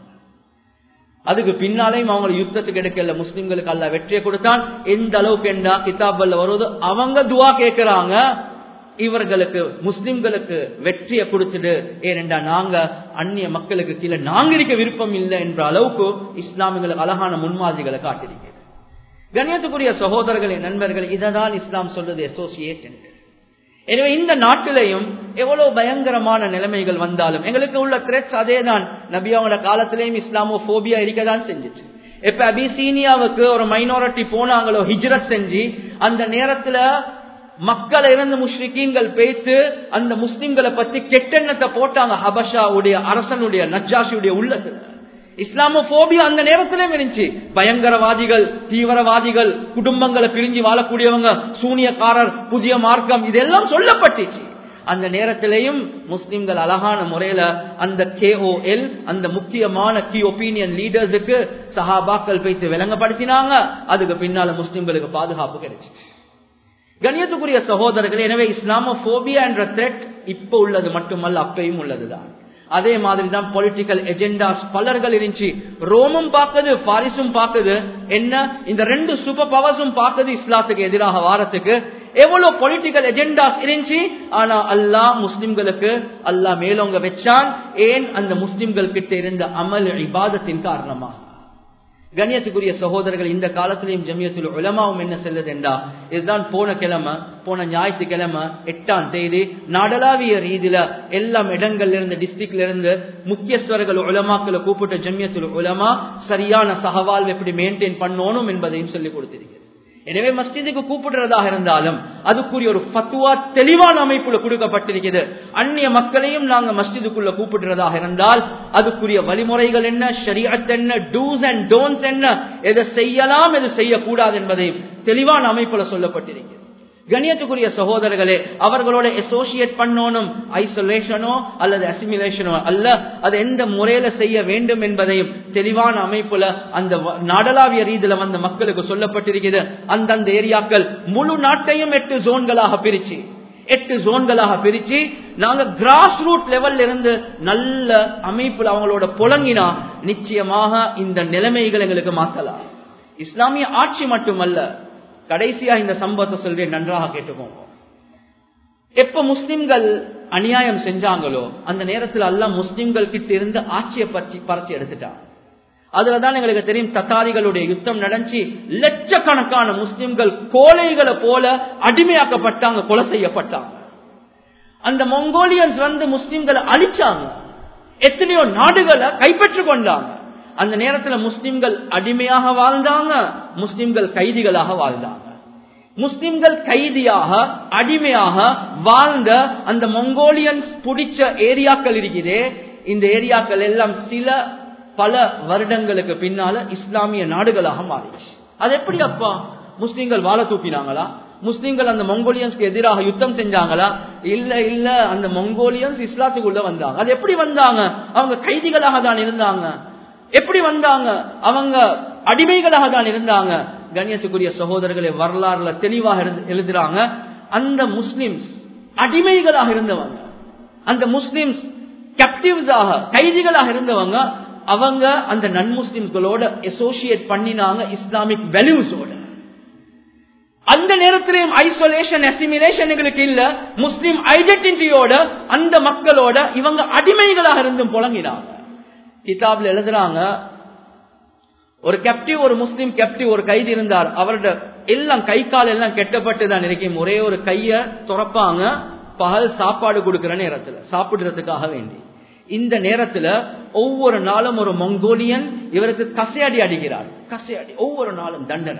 அதுக்கு பின்னாலேயும் அவங்க யுத்தத்துக்கு எடுக்கல முஸ்லிம்களுக்கு அல்ல வெற்றியை கொடுத்தான் எந்த அளவுக்கு என்ன கிதாபல்ல வருவது அவங்க துவா கேட்கிறாங்க இவர்களுக்கு முஸ்லிம்களுக்கு வெற்றியை கொடுத்துடு ஏனென்றா நாங்க அந்நிய மக்களுக்கு கீழே நாங்க இருக்க விருப்பம் இல்லை என்ற அளவுக்கு இஸ்லாமியங்களுக்கு அழகான முன்மாதிரிகளை காட்டிருக்கிறது கண்ணியத்துக்குரிய சகோதரர்களே நண்பர்கள் இதைதான் இஸ்லாம் சொல்றது அசோசியேட் என்று எனவே இந்த நாட்டிலையும் எவ்வளவு பயங்கரமான நிலைமைகள் வந்தாலும் எங்களுக்கு உள்ள த்ரெட்ஸ் அதே தான் நபியாவோட காலத்திலையும் இஸ்லாமோ போபியா இருக்கதான் செஞ்சுச்சு இப்ப அபிசீனியாவுக்கு ஒரு மைனாரிட்டி போனாங்களோ ஹிஜ்ரத் செஞ்சு அந்த நேரத்துல மக்களை இருந்து முஸ்லிக்கீன்கள் பேத்து அந்த முஸ்லிம்களை பத்தி கெட்டெண்ணத்தை போட்டாங்க ஹபஷாவுடைய அரசனுடைய நஜாஷியுடைய உள்ளத்துல இஸ்லாமோபியா அந்த நேரத்திலும் இருந்துச்சு பயங்கரவாதிகள் தீவிரவாதிகள் குடும்பங்களை பிரிஞ்சு வாழக்கூடியவங்க சூனியக்காரர் புதிய மார்க்கம் இதெல்லாம் சொல்லப்பட்டுச்சு அந்த நேரத்திலையும் முஸ்லிம்கள் அழகான முறையில அந்த கேஓஎல் அந்த முக்கியமான கி ஒப்பீனியன் லீடர்ஸுக்கு சஹாபாக்கள் வைத்து விளங்கப்படுத்தினாங்க அதுக்கு பின்னால முஸ்லிம்களுக்கு பாதுகாப்பு கிடைச்சிச்சு கண்ணியத்துக்குரிய சகோதரர்கள் எனவே இஸ்லாமோபியா என்ற த்ரெட் இப்ப உள்ளது மட்டுமல்ல அப்பையும் உள்ளதுதான் அதே மாதிரி தான் பொலிட்டிக்கல் எஜெண்டாஸ் பலர்கள் இருந்துச்சு ரோமும் பார்க்குது பாரிஸும் பார்க்குது என்ன இந்த ரெண்டு சூப்பர் பவர்ஸும் பார்க்குது இஸ்லாத்துக்கு எதிராக வாரத்துக்கு எவ்வளவு பொலிட்டிக்கல் எஜெண்டாஸ் இருந்துச்சு ஆனா அல்லாஹ் முஸ்லிம்களுக்கு அல்லாஹ் மேலவங்க வச்சான் ஏன் அந்த முஸ்லிம்கள் கிட்ட இருந்த அமல் இபாதத்தின் காரணமாக கண்ணியத்துக்குரிய சகோதரர்கள் இந்த காலத்திலையும் ஜமியத்தில் உலமாவும் என்ன செல்லுது என்றா இதுதான் போன கிழமை போன ஞாயிற்றுக்கிழமை எட்டாம் தேதி நாடளாவிய ரீதியில எல்லாம் இடங்கள்ல இருந்து டிஸ்ட்ரிக்ட்ல இருந்து முக்கியஸ்தர்கள் உலமாக்களை கூப்பிட்ட ஜமியத்தில் உலமா சரியான சகவால் எப்படி மெயின்டைன் பண்ணணும் என்பதையும் சொல்லிக் கொடுத்திருக்கிறது எனவே மஸ்ஜிதுக்கு கூப்பிடுறதாக இருந்தாலும் அதுக்குரிய ஒரு ஃபத்துவா தெளிவான அமைப்புல கொடுக்கப்பட்டிருக்கிறது அந்நிய மக்களையும் நாங்க மஸ்ஜிதுக்குள்ள கூப்பிடுறதாக இருந்தால் அதுக்குரிய வழிமுறைகள் என்ன ஷரியத் என்ன டூஸ் அண்ட் டோன்ஸ் என்ன எதை செய்யலாம் எது செய்யக்கூடாது என்பதையும் தெளிவான அமைப்புல சொல்லப்பட்டிருக்கிறது கணியத்துக்குரிய சகோதரர்களே அவர்களோட அசோசியேட் பண்ணணும் ஐசோலேஷனோ அல்லது அசிமிலேஷனோ அல்ல அது எந்த முறையில செய்ய வேண்டும் என்பதையும் தெளிவான அமைப்புல அந்த நாடளாவிய ரீதியில வந்த மக்களுக்கு சொல்லப்பட்டிருக்கிறது அந்தந்த ஏரியாக்கள் முழு நாட்டையும் எட்டு ஜோன்களாக பிரிச்சு எட்டு ஜோன்களாக பிரிச்சு நாங்க கிராஸ் ரூட் லெவல்ல இருந்து நல்ல அமைப்புல அவங்களோட புலங்கினா நிச்சயமாக இந்த நிலைமைகள் எங்களுக்கு மாத்தலாம் இஸ்லாமிய ஆட்சி மட்டுமல்ல கடைசியா இந்த சம்பவத்தை சொல்றேன் நன்றாக கேட்டுக்கோங்க எப்ப முஸ்லிம்கள் அநியாயம் செஞ்சாங்களோ அந்த நேரத்தில் அல்ல முஸ்லிம்கள் கிட்ட இருந்து ஆட்சியை பற்றி பறிச்சு எடுத்துட்டான் அதுலதான் எங்களுக்கு தெரியும் தத்தாரிகளுடைய யுத்தம் நடந்துச்சு லட்சக்கணக்கான முஸ்லிம்கள் கோலைகளை போல அடிமையாக்கப்பட்டாங்க கொலை செய்யப்பட்டாங்க அந்த மொங்கோலியன்ஸ் வந்து முஸ்லிம்களை அழிச்சாங்க எத்தனையோ நாடுகளை கைப்பற்றி கொண்டாங்க அந்த நேரத்தில் முஸ்லிம்கள் அடிமையாக வாழ்ந்தாங்க முஸ்லிம்கள் கைதிகளாக வாழ்ந்தாங்க முஸ்லிம்கள் கைதியாக அடிமையாக வாழ்ந்த அந்த மொங்கோலியன்ஸ் பிடிச்ச ஏரியாக்கள் இருக்குதே இந்த ஏரியாக்கள் எல்லாம் சில பல வருடங்களுக்கு பின்னால இஸ்லாமிய நாடுகளாக மாறிச்சு அது எப்படி அப்பா முஸ்லிம்கள் வாழ தூக்கினாங்களா முஸ்லிம்கள் அந்த மொங்கோலியன்ஸ்க்கு எதிராக யுத்தம் செஞ்சாங்களா இல்ல இல்ல அந்த மொங்கோலியன்ஸ் இஸ்லாத்துக்குள்ள வந்தாங்க அது எப்படி வந்தாங்க அவங்க கைதிகளாக தான் இருந்தாங்க எப்படி வந்தாங்க அவங்க அடிமைகளாக தான் இருந்தாங்க கண்ணியத்துக்குரிய சகோதரர்களை வரலாறுல தெளிவாக எழுதுறாங்க அந்த முஸ்லிம்ஸ் அடிமைகளாக இருந்தவங்க அந்த முஸ்லிம்ஸ் கேப்டிவ்ஸாக கைதிகளாக இருந்தவங்க அவங்க அந்த நன் முஸ்லிம்களோட அசோசியேட் பண்ணினாங்க இஸ்லாமிக் வேல்யூஸோட அந்த நேரத்திலையும் ஐசோலேஷன் அசிமிலேஷன் எங்களுக்கு இல்ல முஸ்லிம் ஐடென்டிட்டியோட அந்த மக்களோட இவங்க அடிமைகளாக இருந்தும் புழங்கினாங்க கிதாப்ல எழுதுறாங்க ஒரு கேப்டிவ் ஒரு முஸ்லீம் கேப்டிவ் ஒரு கைதி இருந்தார் அவரோட எல்லாம் கை கால் எல்லாம் கெட்டப்பட்டு தான் இருக்கும் ஒரே ஒரு கைய துறப்பாங்க பகல் சாப்பாடு கொடுக்கிற நேரத்துல சாப்பிடுறதுக்காக வேண்டி இந்த நேரத்துல ஒவ்வொரு நாளும் ஒரு மங்கோலியன் இவருக்கு கசையடி அடிக்கிறார் கசையடி ஒவ்வொரு நாளும் தண்டனை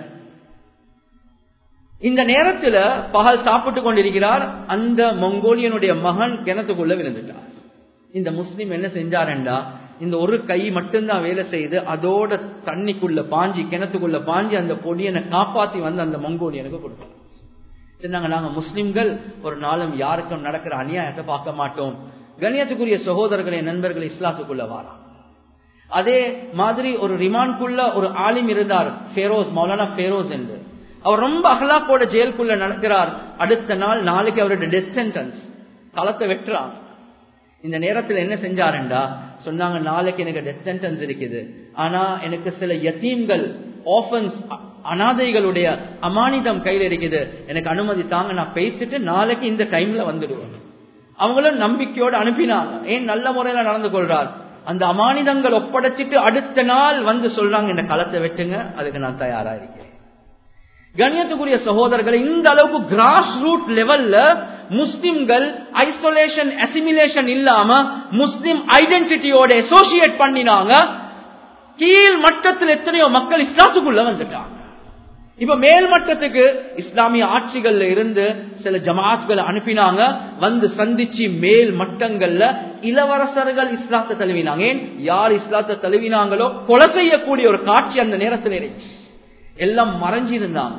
இந்த நேரத்துல பகல் சாப்பிட்டு கொண்டிருக்கிறார் அந்த மங்கோலியனுடைய மகன் கிணத்துக்குள்ள விழுந்துட்டார் இந்த முஸ்லீம் என்ன செஞ்சாருண்டா இந்த ஒரு கை மட்டும்தான் வேலை செய்து அதோட தண்ணிக்குள்ள பாஞ்சி கிணத்துக்குள்ள பாஞ்சி அந்த பொடியனை காப்பாத்தி வந்து அந்த மங்கோலியனுக்கு கொடுத்தாங்க சொன்னாங்க நாங்க முஸ்லிம்கள் ஒரு நாளும் யாருக்கும் நடக்கிற அநியாயத்தை பார்க்க மாட்டோம் கணியத்துக்குரிய சகோதரர்களே நண்பர்கள் இஸ்லாத்துக்குள்ள வாரான் அதே மாதிரி ஒரு ரிமான்குள்ள ஒரு ஆலிம் இருந்தார் ஃபேரோஸ் மௌலானா ஃபேரோஸ் என்று அவர் ரொம்ப அகலாக்கோட ஜெயிலுக்குள்ள நடக்கிறார் அடுத்த நாள் நாளைக்கு அவருடைய டெத் சென்டென்ஸ் களத்தை வெட்டுறாங்க இந்த நேரத்தில் என்ன செஞ்சாருண்டா சொன்னாங்க நாளைக்கு எனக்கு டெத் சென்டென்ஸ் இருக்குது ஆனா எனக்கு சில யத்தீம்கள் ஆஃபன்ஸ் அனாதைகளுடைய அமானிதம் கையில் இருக்குது எனக்கு அனுமதி தாங்க நான் பேசிட்டு நாளைக்கு இந்த டைம்ல வந்துடுவேன் அவங்களும் நம்பிக்கையோடு அனுப்பினாங்க ஏன் நல்ல முறையில நடந்து கொள்றார் அந்த அமானிதங்கள் ஒப்படைச்சிட்டு அடுத்த நாள் வந்து சொல்றாங்க இந்த களத்தை வெட்டுங்க அதுக்கு நான் தயாரா இருக்கேன் கணியத்துக்குரிய சகோதரர்கள் இந்த அளவுக்கு கிராஸ் ரூட் லெவல்ல முஸ்லிம்கள் ஐசோலேஷன் அசிமிலேஷன் இல்லாம முஸ்லிம் ஐடென்டிட்டியோட அசோசியேட் பண்ணினாங்க கீழ் மட்டத்தில் எத்தனையோ மக்கள் இஸ்லாத்துக்குள்ள வந்துட்டாங்க இப்ப மேல் மட்டத்துக்கு இஸ்லாமிய ஆட்சிகள்ல இருந்து சில ஜமாத்களை அனுப்பினாங்க வந்து சந்திச்சு மேல் மட்டங்கள்ல இளவரசர்கள் இஸ்லாத்தை தழுவினாங்க ஏன் யார் இஸ்லாத்தை தழுவினாங்களோ கொலை செய்யக்கூடிய ஒரு காட்சி அந்த நேரத்தில் இருந்துச்சு எல்லாம் மறைஞ்சிருந்தாங்க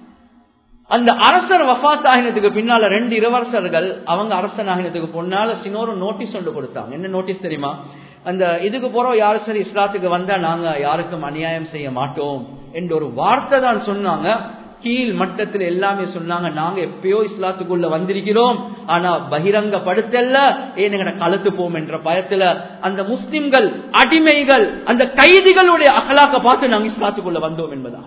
அந்த அரசர் வஃத் ஆகினத்துக்கு பின்னால ரெண்டு இளவரசர்கள் அவங்க அரசன் ஆகினத்துக்கு பொன்னால சின்னொரு நோட்டீஸ் ஒன்று கொடுத்தாங்க என்ன நோட்டீஸ் தெரியுமா அந்த இதுக்கு போறோம் யாரு சரி இஸ்லாத்துக்கு வந்தா நாங்க யாருக்கும் அநியாயம் செய்ய மாட்டோம் என்ற ஒரு வார்த்தை தான் சொன்னாங்க கீழ் மட்டத்தில் எல்லாமே சொன்னாங்க நாங்க எப்பயோ இஸ்லாத்துக்குள்ள வந்திருக்கிறோம் ஆனா பகிரங்கப்படுத்தல ஏன் எங்கட கலத்து போம் என்ற பயத்துல அந்த முஸ்லிம்கள் அடிமைகள் அந்த கைதிகளுடைய அகலாக்க பார்த்து நாங்க இஸ்லாத்துக்குள்ள வந்தோம் என்பதா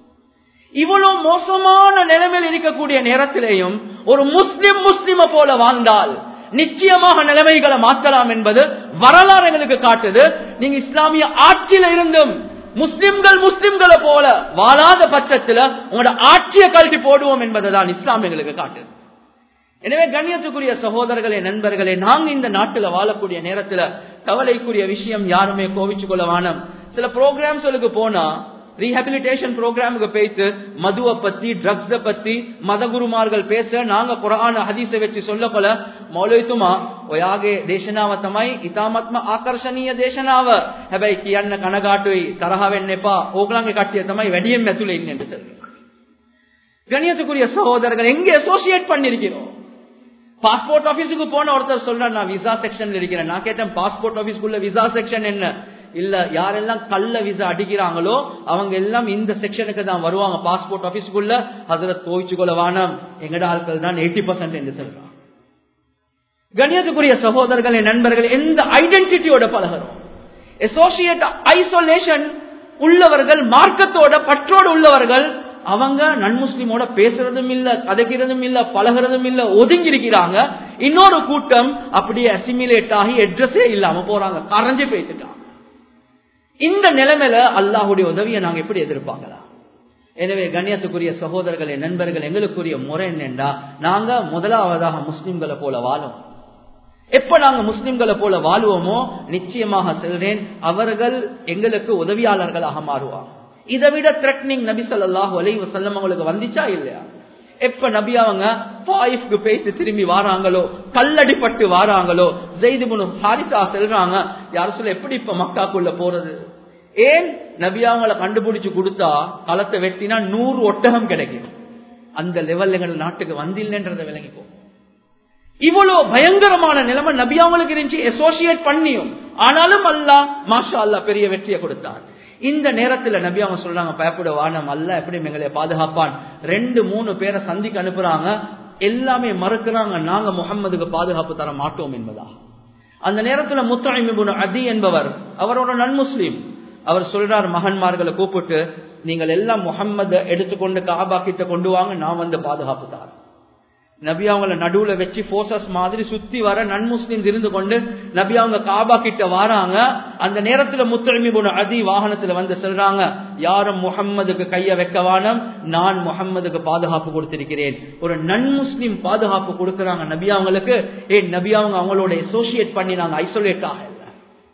இவ்வளவு மோசமான நிலைமையில் இருக்கக்கூடிய நேரத்திலேயும் ஒரு முஸ்லிம் முஸ்லிம போல வாழ்ந்தால் நிச்சயமாக நிலைமைகளை மாற்றலாம் என்பது வரலாறு எங்களுக்கு காட்டுது நீங்க இஸ்லாமிய ஆட்சியில இருந்தும் முஸ்லிம்கள் முஸ்லிம்களை போல வாழாத பட்சத்துல உங்களோட ஆட்சியை கழட்டி போடுவோம் என்பதுதான் இஸ்லாம் எங்களுக்கு காட்டுது எனவே கண்ணியத்துக்குரிய சகோதரர்களே நண்பர்களே நாங்க இந்த நாட்டுல வாழக்கூடிய நேரத்துல கவலைக்குரிய விஷயம் யாருமே கோவிச்சு கொள்ள வானம் சில ப்ரோக்ராம்ஸ்களுக்கு போனா ரீஹபிலிட்டேஷன் ப்ரோக்ராமுக்கு போயிட்டு மதுவை பத்தி ட்ரக்ஸ பத்தி மதகுருமார்கள் பேச நாங்க குரான் ஹதீஸை வச்சு சொல்ல போல මෞලවිතුමා ඔයාගේ දේශනාව තමයි ඊ타මත්ම ආකර්ශනීය දේශනාව. හැබැයි කියන්න කනගාටුයි තරහ වෙන්න එපා. ඕගලන්ගේ කට්ටිය තමයි වැඩියෙන් ඇතුලේ ඉන්නේ சொல்றாங்க. கணியத்துக்குரிய சகோதரர்கள் எங்க அசோசியேட் பண்ணிருக்கிறோம் பாஸ்போர்ட் ஆபீஸுக்கு போன ஒருத்தர் சொல்றார் நான் விசா செக்ஷன்ல இருக்கிறேன் நான் கேட்டேன் பாஸ்போர்ட் ஆபீஸ்க்குள்ள விசா செக்ஷன் என்ன இல்ல யாரெல்லாம் கள்ள விசா அடிக்கிறாங்களோ அவங்க எல்லாம் இந்த செக்ஷனுக்கு தான் வருவாங்க பாஸ்போர்ட் ஆபீஸ்க்குள்ள அதுல கோவிச்சு கொள்ள வானம் எங்கட ஆட்கள் தான் எயிட்டி பர்சன்ட் என்று சொல்றாங்க கணியத்துக்குரிய சகோதரர்களே நண்பர்கள் எந்த ஐடென்டிட்டியோட பழகிறோம் அசோசியேட் ஐசோலேஷன் உள்ளவர்கள் மார்க்கத்தோட பற்றோடு உள்ளவர்கள் அவங்க நன்முஸ்லிமோட பேசுறதும் இல்ல கதைக்கிறதும் இல்ல பழகிறதும் இல்ல ஒதுங்கி இருக்கிறாங்க இன்னொரு கூட்டம் அப்படியே அசிமிலேட் ஆகி அட்ரஸே இல்லாம போறாங்க கரைஞ்சு போயிட்டுட்டாங்க இந்த நிலைமையில அல்லாஹுடைய உதவியை நாங்க எப்படி எதிர்பார்க்கலாம் எனவே கண்ணியத்துக்குரிய சகோதரர்களே நண்பர்கள் எங்களுக்குரிய முறை என்னென்றா நாங்க முதலாவதாக முஸ்லிம்களை போல வாழும் எப்ப நாங்க முஸ்லிம்களை போல வாழுவோமோ நிச்சயமாக செல்றேன் அவர்கள் எங்களுக்கு உதவியாளர்களாக மாறுவாங்க இதை விட த்ரெட்னிங் நபி சொல்லாஹு அலை வசல்லம் அவங்களுக்கு வந்துச்சா இல்லையா எப்ப நபி அவங்க பாயிஃப்க்கு பேசி திரும்பி வாராங்களோ கல்லடிப்பட்டு வாராங்களோ ஜெய்துபுனு ஹாரிசா செல்றாங்க யார் சொல்ல எப்படி இப்ப மக்காக்குள்ள போறது ஏன் நபி அவங்களை கண்டுபிடிச்சு கொடுத்தா களத்தை வெட்டினா நூறு ஒட்டகம் கிடைக்கும் அந்த லெவல் எங்கள் நாட்டுக்கு வந்தில்லைன்றதை விளங்கிக்கோ இவ்வளவு பயங்கரமான நிலைமை நபி அவங்களுக்கு இருந்துச்சு அசோசியேட் பண்ணியும் ஆனாலும் அல்லா மாஷா அல்லா பெரிய வெற்றியை கொடுத்தான் இந்த நேரத்துல நபி அவங்க சொல்றாங்க பயப்பட வானம் அல்ல எப்படி எங்களை பாதுகாப்பான் ரெண்டு மூணு பேரை சந்திக்க அனுப்புறாங்க எல்லாமே மறுக்கிறாங்க நாங்க முகம்மதுக்கு பாதுகாப்பு தர மாட்டோம் என்பதா அந்த நேரத்துல முத்தாயிமிபுன் அதி என்பவர் அவரோட நன்முஸ்லீம் அவர் சொல்றார் மகன்மார்களை கூப்பிட்டு நீங்கள் எல்லாம் முகம்மது எடுத்துக்கொண்டு காபா கிட்ட கொண்டு வாங்க நான் வந்து பாதுகாப்பு தாரேன் நபி அவங்கள நடுவுல வச்சு போர்சஸ் மாதிரி சுத்தி வர நன்முஸ்லிம் இருந்து கொண்டு நபி அவங்க காபா கிட்ட வராங்க அந்த நேரத்துல முத்தழிமி போன அதி வாகனத்துல வந்து சொல்றாங்க யாரும் முகம்மதுக்கு கைய வைக்கவானம் நான் முகம்மதுக்கு பாதுகாப்பு கொடுத்திருக்கிறேன் ஒரு நன்முஸ்லிம் பாதுகாப்பு கொடுக்கறாங்க நபி அவங்களுக்கு ஏ நபி அவங்க அவங்களோட அசோசியேட் பண்ணி நாங்க ஐசோலேட் ஆக இல்லை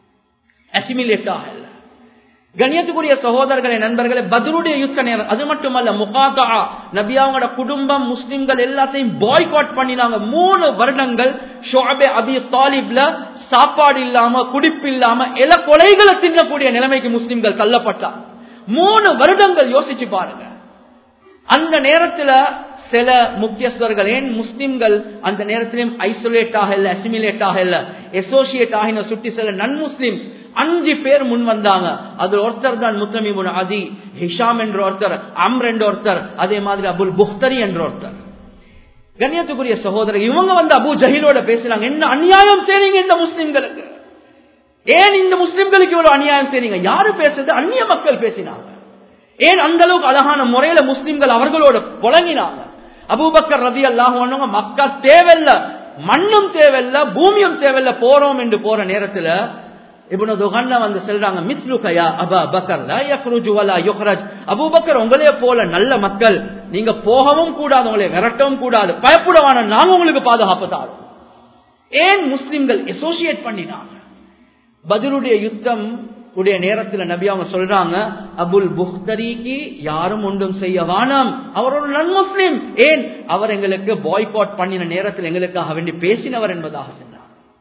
அசிமிலேட் ஆக இல்லை கண்ணியத்துக்குரிய சகோதரர்களே நண்பர்களே பதருடைய யுத்த நேரம் அது மட்டுமல்ல முகாத்தா நபி அவங்களோட குடும்பம் முஸ்லிம்கள் எல்லாத்தையும் பாய்காட் பண்ணினாங்க மூணு வருடங்கள் ஷோபே அபி தாலிப்ல சாப்பாடு இல்லாம குடிப்பு இல்லாம இல கொலைகளை தின்னக்கூடிய நிலைமைக்கு முஸ்லிம்கள் தள்ளப்பட்டாங்க மூணு வருடங்கள் யோசிச்சு பாருங்க அந்த நேரத்துல சில முக்கியஸ்தர்கள் ஏன் முஸ்லிம்கள் அந்த நேரத்திலும் ஐசோலேட் ஆக இல்ல அசிமிலேட் ஆக இல்ல அசோசியேட் ஆகின சுட்டி சில நன் முஸ்லிம்ஸ் அஞ்சு பேர் முன் வந்தாங்க அதுல ஒருத்தர் தான் முத்தமிமுன் அதி ஹிஷாம் என்ற ஒருத்தர் அம்ர் என்ற ஒருத்தர் அதே மாதிரி அபுல் புக்தரி என்ற ஒருத்தர் கண்ணியத்துக்குரிய சகோதரர் இவங்க வந்து அபு ஜஹீலோட பேசுறாங்க என்ன அநியாயம் செய்றீங்க இந்த முஸ்லிம்களுக்கு ஏன் இந்த முஸ்லிம்களுக்கு இவ்வளவு அநியாயம் செய்றீங்க யாரு பேசுறது அந்நிய மக்கள் பேசினாங்க ஏன் அந்த அளவுக்கு அழகான முறையில முஸ்லிம்கள் அவர்களோட புழங்கினாங்க அபூபக்கர் ரதி அல்லாஹ் மக்கள் தேவையில்ல மண்ணும் தேவையில்ல பூமியும் தேவையில்ல போறோம் என்று போற நேரத்துல இப்னு துகன்ன வந்து சொல்றாங்க மிஸ்லுகயா அபா பக்கர் லா யக்ருஜு வலா யுக்ரஜ் அபூபக்கர் உங்களே போல நல்ல மக்கள் நீங்க போகவும் கூடாது உங்களை விரட்டவும் கூடாது பயப்படவான நாங்க உங்களுக்கு பாதுகாப்பு தாரோம் ஏன் முஸ்லிம்கள் அசோசியேட் பண்ணினாங்க பதிலுடைய யுத்தம் உடைய நேரத்துல நபி அவங்க சொல்றாங்க அபுல் புக்தரிக்கு யாரும் ஒன்றும் செய்ய வானாம் அவர் ஒரு நன் முஸ்லிம் ஏன் அவர் எங்களுக்கு பாய்காட் பண்ணின நேரத்தில் எங்களுக்காக வேண்டி பேசினவர் என்பதாக சொன்னார்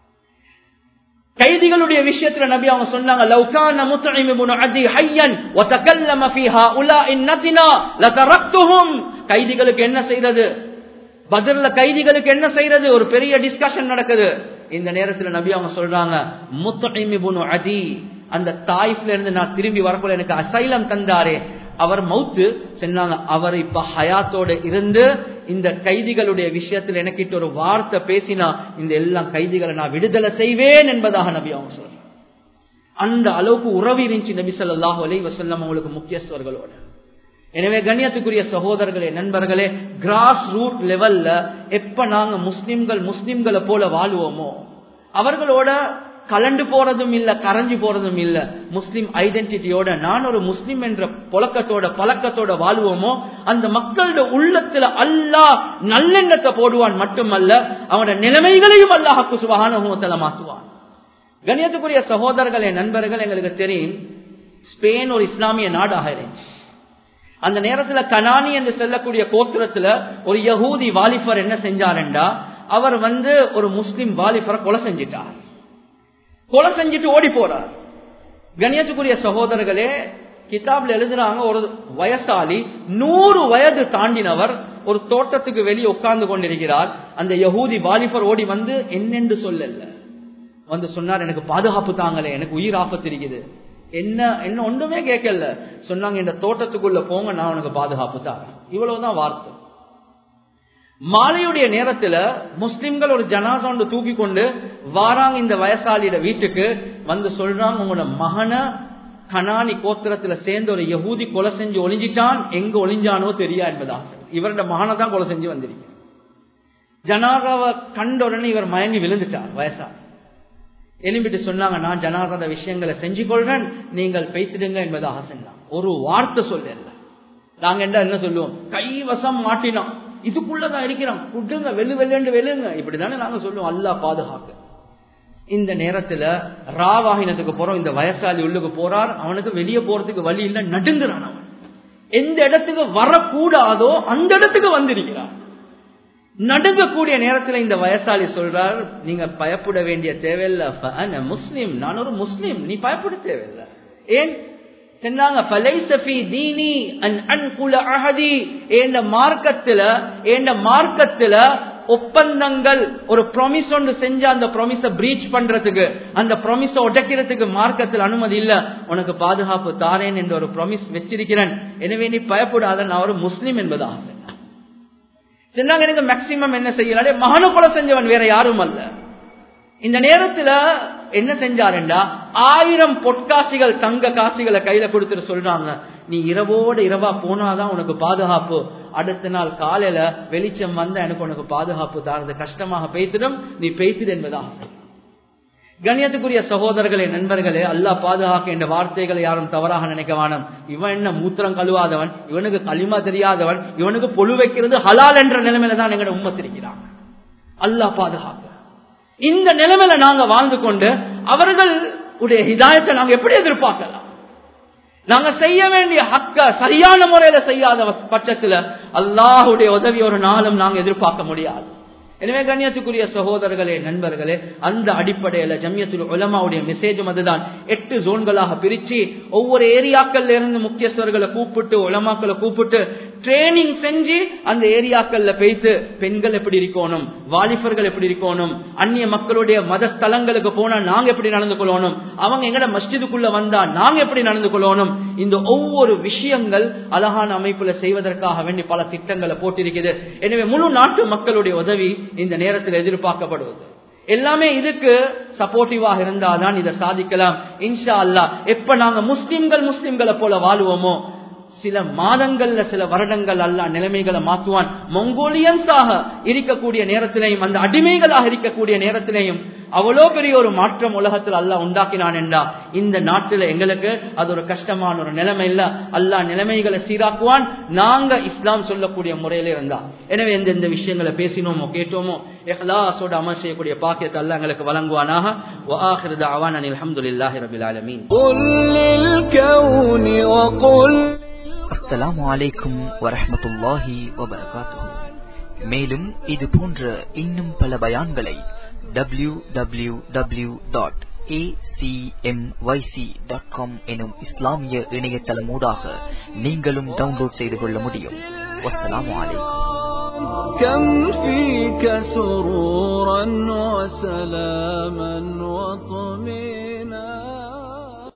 கைதிகளுடைய விஷயத்துல நபி அவங்க சொன்னாங்க லவ்கான முத்இம் இப்னு அதி ஹய்யன் வ தகல்லம ஃபீ ஹாஉலாஇ நதினா லதரக்துஹும் கைதிகளுக்கு என்ன செய்யறது பத்ர்ல கைதிகளுக்கு என்ன செய்யறது ஒரு பெரிய டிஸ்கஷன் நடக்குது இந்த நேரத்துல நபி அவங்க சொல்றாங்க முத்இம் இப்னு அதி அந்த தாய்ஃப்ல இருந்து நான் திரும்பி வரக்குள்ள எனக்கு அசைலம் தந்தாரே அவர் மவுத்து சொன்னாங்க அவர் இப்ப ஹயாத்தோட இருந்து இந்த கைதிகளுடைய விஷயத்தில் எனக்கிட்ட ஒரு வார்த்தை பேசினா இந்த எல்லா கைதிகளை நான் விடுதலை செய்வேன் என்பதாக நபி அவங்க சொல்றாங்க அந்த அளவுக்கு உறவு இருந்துச்சு நபி சொல்லாஹு அலை வசல்லம் அவங்களுக்கு முக்கியஸ்தவர்களோட எனவே கண்ணியத்துக்குரிய சகோதரர்களே நண்பர்களே கிராஸ் ரூட் லெவல்ல எப்ப நாங்க முஸ்லிம்கள் முஸ்லிம்களை போல வாழ்வோமோ அவர்களோட கலண்டு போறதும் இல்ல கரைஞ்சு போறதும் இல்ல முஸ்லிம் ஐடென்டிட்டியோட நான் ஒரு முஸ்லிம் என்ற புழக்கத்தோட பழக்கத்தோட வாழ்வோமோ அந்த மக்களோட உள்ளத்துல அல்லாஹ் நல்லெண்ணத்தை போடுவான் மட்டுமல்ல அவனோட நிலைமைகளையும் அல்லாஹுக்கு சுபகான மாற்றுவான் கணியத்துக்குரிய சகோதரர்களே நண்பர்கள் எங்களுக்கு தெரியும் ஸ்பெயின் ஒரு இஸ்லாமிய நாடாக இருந்துச்சு அந்த நேரத்துல கனானி என்று சொல்லக்கூடிய கோத்திரத்துல ஒரு யகூதி வாலிபர் என்ன செஞ்சாருண்டா அவர் வந்து ஒரு முஸ்லிம் வாலிபரை கொலை செஞ்சிட்டார் கொலை செஞ்சுட்டு ஓடி போறார் கணியத்துக்குரிய சகோதரர்களே கிதாப்ல எழுதுறாங்க ஒரு வயசாளி நூறு வயது தாண்டினவர் ஒரு தோட்டத்துக்கு வெளியே உட்கார்ந்து கொண்டிருக்கிறார் அந்த யகூதி வாலிபர் ஓடி வந்து என்னென்று சொல்லல வந்து சொன்னார் எனக்கு பாதுகாப்பு தாங்களே எனக்கு உயிர் ஆபத்து இருக்குது என்ன என்ன ஒன்றுமே கேட்கல சொன்னாங்க இந்த தோட்டத்துக்குள்ள போங்க நான் உனக்கு பாதுகாப்பு தான் இவ்வளவுதான் வார்த்தை மாலையுடைய நேரத்துல முஸ்லிம்கள் ஒரு ஜனாசா ஒன்று தூக்கி கொண்டு வாராங்க இந்த வயசாளியோட வீட்டுக்கு வந்து சொல்றாங்க உங்களோட மகனை கனானி கோத்திரத்துல சேர்ந்த ஒரு யகூதி கொலை செஞ்சு ஒளிஞ்சிட்டான் எங்க ஒளிஞ்சானோ தெரியா என்பதா இவரோட மகனை தான் கொலை செஞ்சு வந்திருக்கு ஜனாதாவை கண்ட உடனே இவர் மயங்கி விழுந்துட்டார் வயசாளி எலும்பிட்டு சொன்னாங்க நான் ஜனாதாத விஷயங்களை செஞ்சு கொள்றேன் நீங்கள் பேசிடுங்க என்பதாக சொன்னான் ஒரு வார்த்தை சொல்லல நாங்க என்ன என்ன சொல்லுவோம் கைவசம் மாட்டினோம் இதுக்குள்ளதான் இருக்கிறோம் குடுங்க வெளு வெள்ளு வெளுங்க இப்படிதானே நாங்க சொல்லுவோம் அல்லா பாதுகாக்க இந்த நேரத்துல ராவாகினத்துக்கு போறோம் இந்த வயசாளி உள்ளுக்கு போறார் அவனுக்கு வெளியே போறதுக்கு வழி இல்ல நடுங்குறான் அவன் எந்த இடத்துக்கு வரக்கூடாதோ அந்த இடத்துக்கு வந்திருக்கிறான் நடுங்கக்கூடிய நேரத்தில் இந்த வயசாளி சொல்றார் நீங்க பயப்பட வேண்டிய தேவையில்ல முஸ்லீம் நான் ஒரு முஸ்லீம் நீ பயப்பட தேவையில்லை ஏன் சொன்னாங்க மார்க்கத்துல ஏண்ட மார்க்கத்துல ஒப்பந்தங்கள் ஒரு ப்ராமிஸ் ஒன்று செஞ்சு அந்த ப்ராமிஸ பிரீச் பண்றதுக்கு அந்த ப்ராமிஸ உடைக்கிறதுக்கு மார்க்கத்தில் அனுமதி இல்ல உனக்கு பாதுகாப்பு தாரேன் என்ற ஒரு ப்ராமிஸ் வச்சிருக்கிறேன் எனவே நீ பயப்படாத நான் ஒரு முஸ்லீம் என்பதாக சொன்னாங்க எனக்கு மேக்சிமம் என்ன செய்யலாம் மகனு கொலை செஞ்சவன் வேற யாரும் அல்ல இந்த நேரத்துல என்ன செஞ்சாருண்டா ஆயிரம் பொற்காசிகள் தங்க காசிகளை கையில கொடுத்துட்டு சொல்றாங்க நீ இரவோட இரவா போனாதான் உனக்கு பாதுகாப்பு அடுத்த நாள் காலையில வெளிச்சம் வந்தா எனக்கு உனக்கு பாதுகாப்பு தாரது கஷ்டமாக பேசிடும் நீ பேசிடு என்பதாக கணியத்துக்குரிய சகோதரர்களே நண்பர்களே அல்லா பாதுகாக்க என்ற வார்த்தைகளை யாரும் தவறாக நினைக்க வேணும் இவன் என்ன மூத்திரம் கழுவாதவன் இவனுக்கு களிமா தெரியாதவன் இவனுக்கு பொழு வைக்கிறது ஹலால் என்ற நிலைமையில தான் எங்களை உம்மத்திருக்கிறாங்க அல்லா பாதுகாக்க இந்த நிலைமையில நாங்க வாழ்ந்து கொண்டு அவர்கள் உடைய ஹிதாயத்தை நாங்க எப்படி எதிர்பார்க்கலாம் நாங்க செய்ய வேண்டிய ஹக்க சரியான முறையில செய்யாத பட்சத்துல அல்லாஹுடைய உதவி ஒரு நாளும் நாங்க எதிர்பார்க்க முடியாது எனவே கண்ணியத்துக்குரிய சகோதரர்களே நண்பர்களே அந்த அடிப்படையில ஜமியத்துல் உலமாவுடைய மெசேஜும் அதுதான் எட்டு ஜோன்களாக பிரிச்சு ஒவ்வொரு ஏரியாக்கள்ல இருந்து முக்கியஸ்தர்களை கூப்பிட்டு உலமாக்களை கூப்பிட்டு ட்ரைனிங் செஞ்சு அந்த ஏரியாக்கள்ல போயிட்டு பெண்கள் எப்படி இருக்கணும் வாலிபர்கள் எப்படி இருக்கணும் அந்நிய மக்களுடைய மத ஸ்தலங்களுக்கு போனா நாங்க எப்படி நடந்து கொள்ளணும் அவங்க எங்கட மஸ்ஜிதுக்குள்ள வந்தா நாங்க எப்படி நடந்து கொள்ளணும் இந்த ஒவ்வொரு விஷயங்கள் அழகான அமைப்புல செய்வதற்காக வேண்டி பல திட்டங்களை போட்டிருக்கிறது எனவே முழு நாட்டு மக்களுடைய உதவி இந்த நேரத்தில் எதிர்பார்க்கப்படுவது எல்லாமே இதுக்கு சப்போர்ட்டிவாக இருந்தாதான் இதை சாதிக்கலாம் இன்ஷா அல்லா எப்ப நாங்க முஸ்லிம்கள் முஸ்லிம்களை போல வாழுவோமோ சில மாதங்கள்ல சில வருடங்கள் அல்ல நிலைமைகளை மாற்றுவான் மொங்கோலியன்ஸாக இருக்கக்கூடிய நேரத்திலையும் அந்த அடிமைகளாக இருக்கக்கூடிய நேரத்திலையும் அவ்வளோ பெரிய ஒரு மாற்றம் உலகத்தில் அல்லாஹ் உண்டாக்கினான் என்றா இந்த நாட்டில் எங்களுக்கு அது ஒரு கஷ்டமான ஒரு நிலைமை இல்ல அல்லாஹ் நிலைமைகளை சீராக்குவான் நாங்க இஸ்லாம் சொல்லக்கூடிய முறையில இருந்தா எனவே எந்த எந்த விஷயங்களை பேசினோமோ கேட்டோமோ எஹ்லாசோட அமல் செய்யக்கூடிய பாக்கியத்தை அல்லாஹ் எங்களுக்கு வழங்குவானாக وآخر دعوانا الحمد لله رب العالمين قل للكون وقل அஸ்ஸலாமு அலைக்கும் வரஹ்மத்துல்லாஹி வபரகாத்துஹு மேலும் இது போன்ற இன்னும் பல பயான்களை W W W dot dot com எனும் இஸ்லாமிய இணையதளமூடாக நீங்களும் டவுன்லோட் செய்து கொள்ள முடியும் வஸ்ஸலாமு அலைக்கும் كم فيك سرورا وسلاما وطمئنا